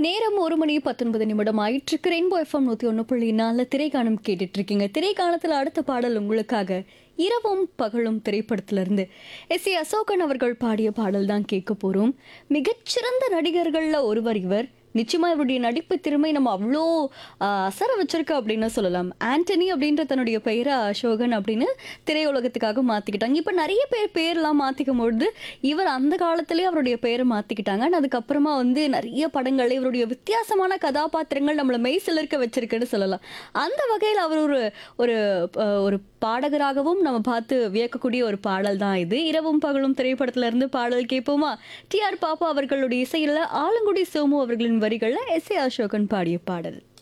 நேரம் ஒரு மணி பத்தொன்பது நிமிடம் ஆயிற்றுக்கு ரெயின்போ எஃப்எம் நூற்றி ஒன்று புள்ளி நாலில் திரைக்காணம் கேட்டுட்டு இருக்கீங்க திரைக்காணத்தில் அடுத்த பாடல் உங்களுக்காக இரவும் பகலும் திரைப்படத்திலிருந்து எஸ் ஏ அசோகன் அவர்கள் பாடிய பாடல் தான் கேட்க போகிறோம் மிகச்சிறந்த நடிகர்களில் ஒருவர் இவர் நிச்சயமா இவருடைய நடிப்பு திறமை நம்ம அவ்வளோ ஆஹ், அசர வச்சிருக்க அப்படின்னு சொல்லலாம் ஆண்டனி அப்படின்ற தன்னுடைய பெயரை அசோகன் அப்படின்னு திரையுலகத்துக்காக மாற்றிக்கிட்டாங்க இப்போ நிறைய பேர் பேர்லாம் மாற்றிக்கும் பொழுது இவர் அந்த காலத்திலே அவருடைய பெயரை மாற்றிக்கிட்டாங்க and அதுக்கப்புறமா வந்து நிறைய படங்கள் இவருடைய வித்தியாசமான கதாபாத்திரங்கள் நம்மளை மெய் சிலிர்க்க வச்சிருக்குன்னு சொல்லலாம் அந்த வகையில் அவர் ஒரு ஒரு ஆஹ், ஒரு பாடகராகவும் நம்ம பார்த்து வியக்கக்கூடிய ஒரு பாடல் தான் இது இரவும் பகலும் திரைப்படத்துல இருந்து பாடல் கேட்போமா டி ஆர் பாப்பா அவர்களுடைய இசையில் ஆலங்குடி சோமு அவர்களின் வரிகளில் எஸ் ஏ அசோகன் பாடிய பாடல்